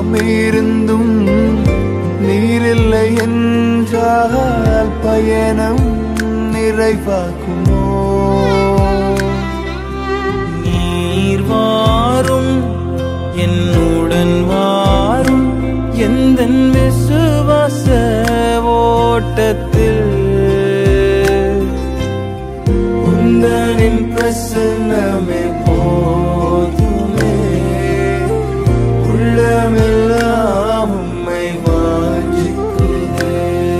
எல்லாம் இருந்தும் நீரில்லை என்றால் பயணம் நிறைவாக்குமோ நீர் வாரும் என்னுடன் வாரும் எந்த விசுவாச ஓட்டத்தில் உந்தனின் பிரசன்னமே போதுமே உள்ளமெல்லாம் உம்மை வாஞ்சிக்கிறேன்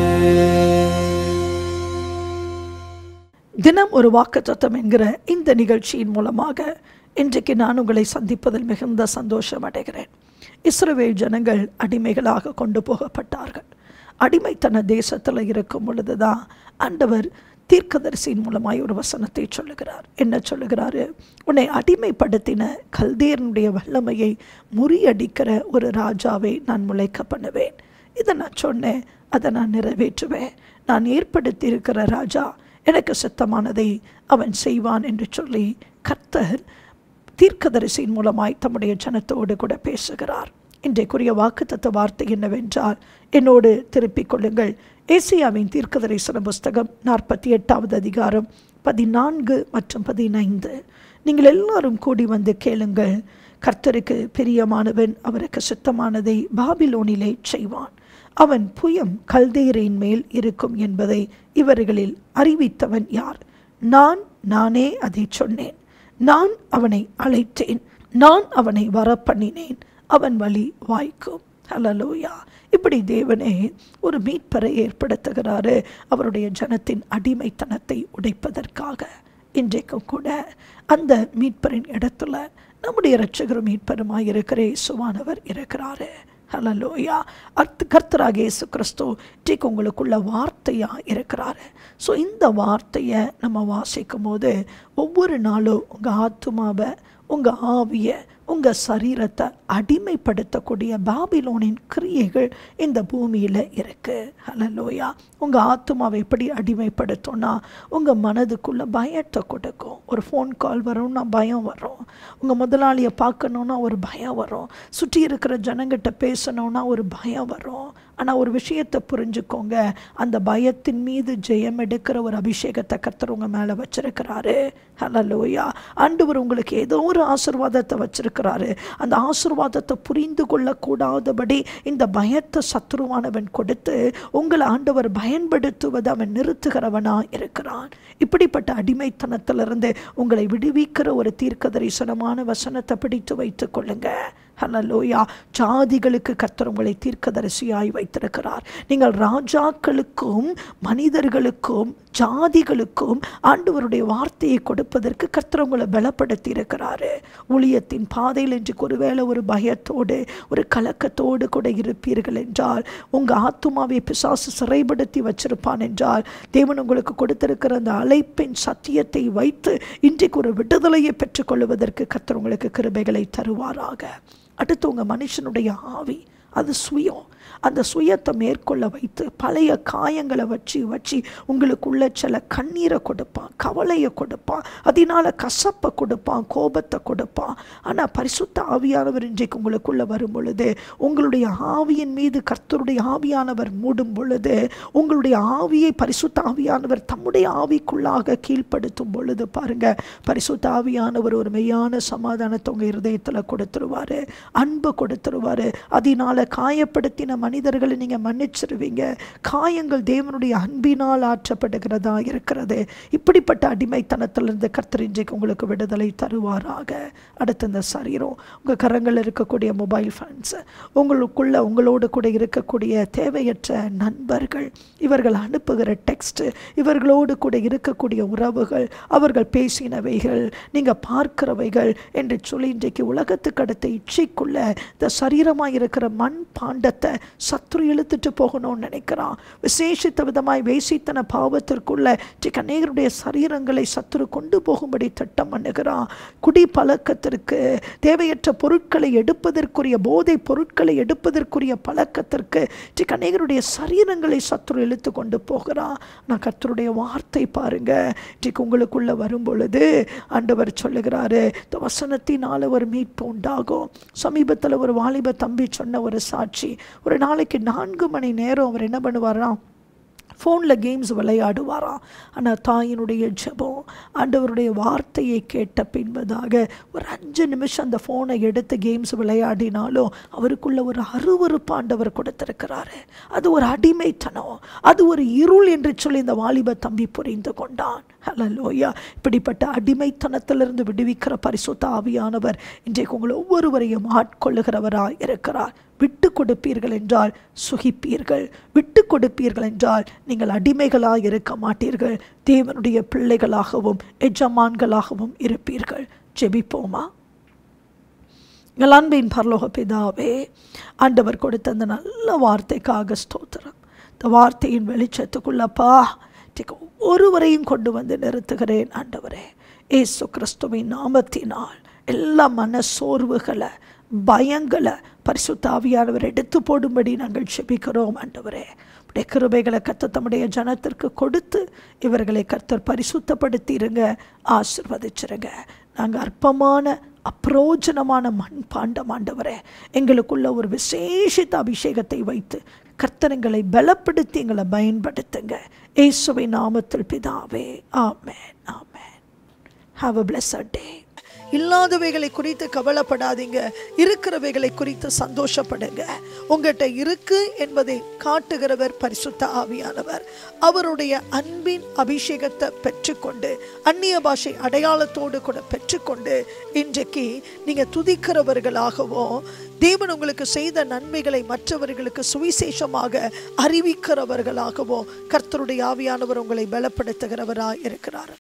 தினம் ஒரு வாக்குத்தத்தம் என்கிற இந்த நிகழ்ச்சியின் மூலமாக இன்றைக்கு நான் உங்களை சந்திப்பதில் மிகுந்த சந்தோஷம் அடைகிறேன் இஸ்ரவேல் ஜனங்கள் அடிமைகளாக கொண்டு போகப்பட்டார்கள் அடிமைத்தன தேசத்தில் இருக்கும் பொழுதுதான் ஆண்டவர் தீர்க்கதரிசியின் மூலமாய் ஒரு வசனத்தை சொல்லுகிறார் என்ன சொல்லுகிறாரு உன்னை அடிமைப்படுத்தின கல்தேரனுடைய வல்லமையை முறியடிக்கிற ஒரு ராஜாவை நான் முளைக்க பண்ணுவேன் இதை நான் சொன்னேன் அதை நான் நிறைவேற்றுவேன் நான் ஏற்படுத்தி இருக்கிற ராஜா எனக்கு சித்தமானதை அவன் செய்வான் என்று சொல்லி கர்த்தர் தீர்க்கதரிசியின் மூலமாய் தம்முடைய ஜனத்தோடு கூட பேசுகிறார் இன்றைக்குரிய வாக்குத்தத்த வார்த்தை என்னவென்றால் என்னோடு திருப்பிக் கொள்ளுங்கள் ஏசியாவின் தீர்க்கதரிசன புஸ்தகம் நாற்பத்தி எட்டாவது அதிகாரம் பதினான்கு மற்றும் பதினைந்து நீங்கள் எல்லாரும் கூடி வந்து கேளுங்கள் கர்த்தருக்கு பிரியமானவன் அவருக்கு சித்தமானதை பாபிலோனிலே செய்வான் அவன் புயம் கல்தேரின் மேல் இருக்கும் என்பதை இவர்களில் அறிவித்தவன் யார் நான் நானே அதை சொன்னேன் நான் அவனை அழைத்தேன் நான் அவனை வரப்பண்ணினேன் அவன் வழி வாய்க்கும் ஹலலோயா இப்படி தேவனே ஒரு மீட்பரை ஏற்படுத்துகிறாரு அவருடைய ஜனத்தின் அடிமைத்தனத்தை உடைப்பதற்காக இன்றைக்கும் கூட அந்த மீட்பரின் இடத்துல நம்முடைய இரட்சகரும் மீட்பருமாய் இருக்கிற இயேசுவானவர் இருக்கிறாரு ஹலலோயா அர்த்த கர்த்தராக இயேசு கிறிஸ்து இன்றைக்கு உங்களுக்குள்ள வார்த்தையாக இருக்கிறாரு ஸோ இந்த வார்த்தையை நம்ம வாசிக்கும் போது ஒவ்வொரு நாளும் உங்கள் ஆத்துமாவை உங்கள் ஆவியை உங்கள் சரீரத்தை அடிமைப்படுத்தக்கூடிய பாபிலோனின் கிரியைகள் இந்த பூமியில் இருக்குது ஹலலோயா உங்கள் ஆத்மாவை எப்படி அடிமைப்படுத்தும்னா உங்கள் மனதுக்குள்ளே பயத்தை கொடுக்கும் ஒரு ஃபோன் கால் வரும்னா பயம் வரும் உங்கள் முதலாளியை பார்க்கணுன்னா ஒரு பயம் வரும் சுற்றி இருக்கிற ஜனங்கிட்ட பேசணுன்னா ஒரு பயம் வரும் ஆனால் ஒரு விஷயத்தை புரிஞ்சுக்கோங்க அந்த பயத்தின் மீது ஜெயம் எடுக்கிற ஒரு அபிஷேகத்தை கர்த்தர் உங்கள் மேலே வச்சிருக்கிறாரு ஹலலோயா ஆண்டவர் உங்களுக்கு ஏதோ ஒரு ஆசிர்வாதத்தை வச்சிருக்கிறாரு அந்த ஆசிர்வாதத்தை புரிந்து கொள்ளக்கூடாதபடி இந்த பயத்தை சத்ருவானவன் கொடுத்து உங்களை ஆண்டவர் பயன்படுத்துவதை அவன் நிறுத்துகிறவனா இருக்கிறான் இப்படிப்பட்ட அடிமைத்தனத்திலிருந்து உங்களை விடுவிக்கிற ஒரு தீர்க்க தரிசனமான வசனத்தை பிடித்து வைத்துக் கொள்ளுங்க ஹலலோயா ஜாதிகளுக்கு கர்த்தர் உங்களை தீர்க்கதரிசியாய் வைத்திருக்கிறார் நீங்கள் ராஜாக்களுக்கும் மனிதர்களுக்கும் ஜாதிகளுக்கும் ஆண்டவருடைய வார்த்தையை கொடுப்பதற்கு கர்த்தர் உங்களை பலப்படுத்தி இருக்கிறாரு ஊழியத்தின் பாதையில் இன்றைக்கு ஒருவேளை ஒரு பயத்தோடு ஒரு கலக்கத்தோடு கூட இருப்பீர்கள் என்றால் உங்கள் ஆத்துமாவை பிசாசு சிறைப்படுத்தி வச்சிருப்பான் என்றால் தேவன் உங்களுக்கு கொடுத்திருக்கிற அந்த அழைப்பின் சத்தியத்தை வைத்து இன்றைக்கு ஒரு விடுதலையை பெற்றுக்கொள்வதற்கு கர்த்தர் உங்களுக்கு கிருபைகளை தருவாராக அடுத்து உங்கள் மனுஷனுடைய ஆவி அது சுயம் அந்த சுயத்தை மேற்கொள்ள வைத்து பழைய காயங்களை வச்சு வச்சு உங்களுக்குள்ள சில கண்ணீரை கொடுப்பான் கவலையை கொடுப்பான் அதனால கசப்பை கொடுப்பான் கோபத்தை கொடுப்பான் ஆனால் பரிசுத்த ஆவியானவர் இன்றைக்கு உங்களுக்குள்ள வரும் பொழுது உங்களுடைய ஆவியின் மீது கர்த்தருடைய ஆவியானவர் மூடும் பொழுது உங்களுடைய ஆவியை பரிசுத்த ஆவியானவர் தம்முடைய ஆவிக்குள்ளாக கீழ்ப்படுத்தும் பொழுது பாருங்க பரிசுத்த ஆவியானவர் ஒரு மெய்யான சமாதானத்தை உங்கள் இருதயத்தில் கொடுத்துருவாரு அன்பு கொடுத்துருவாரு அதனால காயப்படுத்தின மனிதர்களை நீங்கள் மன்னிச்சிருவீங்க காயங்கள் தேவனுடைய அன்பினால் ஆற்றப்படுகிறதா இருக்கிறது இப்படிப்பட்ட அடிமைத்தனத்திலிருந்து கர்த்தர் இன்றைக்கு உங்களுக்கு விடுதலை தருவாராக அடுத்து இந்த சரீரம் உங்கள் கரங்களில் இருக்கக்கூடிய மொபைல் ஃபோன்ஸ் உங்களுக்குள்ள உங்களோடு கூட இருக்கக்கூடிய தேவையற்ற நண்பர்கள் இவர்கள் அனுப்புகிற டெக்ஸ்ட் இவர்களோடு கூட இருக்கக்கூடிய உறவுகள் அவர்கள் பேசினவைகள் நீங்கள் பார்க்கிறவைகள் என்று சொல்லி இன்றைக்கு உலகத்துக்கு அடுத்த இச்சைக்குள்ள இந்த சரீரமாக இருக்கிற மன மண் பாண்டத்தை சத்துரு இழுத்துட்டு போகணும்னு நினைக்கிறான் விசேஷித்த விதமாய் வேசித்தன பாவத்திற்குள்ள இன்றைக்கு அநேகருடைய சரீரங்களை சத்துரு கொண்டு போகும்படி திட்டம் பண்ணுகிறான் குடி பழக்கத்திற்கு தேவையற்ற பொருட்களை எடுப்பதற்குரிய போதை பொருட்களை எடுப்பதற்குரிய பழக்கத்திற்கு இன்றைக்கு அநேகருடைய சரீரங்களை சத்துரு இழுத்து கொண்டு போகிறான் நான் கர்த்தருடைய வார்த்தை பாருங்க இன்றைக்கு உங்களுக்குள்ள வரும் பொழுது ஆண்டவர் சொல்லுகிறாரு இந்த வசனத்தினால ஒரு மீட்பு உண்டாகும் சமீபத்தில் ஒரு வாலிப தம்பி சொன்ன ஒரு சாட்சி ஒரு நாளைக்கு நான்கு மணி நேரம் அவர் என்ன பண்ணுவாராம் ஃபோனில் கேம்ஸ் விளையாடுவாராம் ஆனால் தாயினுடைய ஜெபம் ஆண்டவருடைய வார்த்தையை கேட்ட பின்பதாக ஒரு அஞ்சு நிமிஷம் அந்த ஃபோனை எடுத்து கேம்ஸ் விளையாடினாலும் அவருக்குள்ள ஒரு அருவருப்பு ஆண்டவர் கொடுத்திருக்கிறாரு அது ஒரு அடிமைத்தனம் அது ஒரு இருள் என்று சொல்லி இந்த வாலிப தம்பி புரிந்து கொண்டான் ஹலலோயா இப்படிப்பட்ட அடிமைத்தனத்திலிருந்து விடுவிக்கிற பரிசுத்த ஆவியானவர் இன்றைக்கு உங்களை ஒவ்வொருவரையும் ஆட்கொள்ளுகிறவராய் இருக்கிறார் விட்டு கொடுப்பீர்கள் என்றால் சுகிப்பீர்கள் விட்டு கொடுப்பீர்கள் என்றால் நீங்கள் அடிமைகளாக இருக்க மாட்டீர்கள் தேவனுடைய பிள்ளைகளாகவும் எஜமான்களாகவும் இருப்பீர்கள் ஜெபிப்போமா எங்கள் அன்பின் பரலோக பிதாவே ஆண்டவர் கொடுத்த அந்த நல்ல வார்த்தைக்காக ஸ்தோத்திரம் இந்த வார்த்தையின் வெளிச்சத்துக்குள்ளப்பா இன்னைக்கு ஒருவரையும் கொண்டு வந்து நிறுத்துகிறேன் ஆண்டவரே ஏசு கிறிஸ்துவின் நாமத்தினால் எல்லா மன சோர்வுகளை பயங்களை பரிசுத்த ஆவியானவர் எடுத்து போடும்படி நாங்கள் செபிக்கிறோம் ஆண்டவரே உடைய கிருபைகளை கத்த தம்முடைய ஜனத்திற்கு கொடுத்து இவர்களை கர்த்தர் பரிசுத்தப்படுத்திடுங்க ஆசிர்வதிச்சிருங்க நாங்கள் அற்பமான அப்ரோஜனமான மண் பாண்டம் ஆண்டவரே எங்களுக்குள்ள ஒரு விசேஷித்த அபிஷேகத்தை வைத்து கர்த்தனங்களை பலப்படுத்தி எங்களை பயன்படுத்துங்க இயேசுவை நாமத்தில் பிதாவே ஆமேன் ஆமேன் ஹாவ் அ பிளஸட் டே இல்லாதவைகளை குறித்து கவலைப்படாதீங்க இருக்கிறவைகளை குறித்து சந்தோஷப்படுங்க உங்கள்கிட்ட இருக்கு என்பதை காட்டுகிறவர் பரிசுத்த ஆவியானவர் அவருடைய அன்பின் அபிஷேகத்தை பெற்றுக்கொண்டு அந்நிய பாஷை அடையாளத்தோடு கூட பெற்றுக்கொண்டு இன்றைக்கு நீங்கள் துதிக்கிறவர்களாகவும் தேவன் உங்களுக்கு செய்த நன்மைகளை மற்றவர்களுக்கு சுவிசேஷமாக அறிவிக்கிறவர்களாகவும் கர்த்தருடைய ஆவியானவர் உங்களை பலப்படுத்துகிறவராய் இருக்கிறார்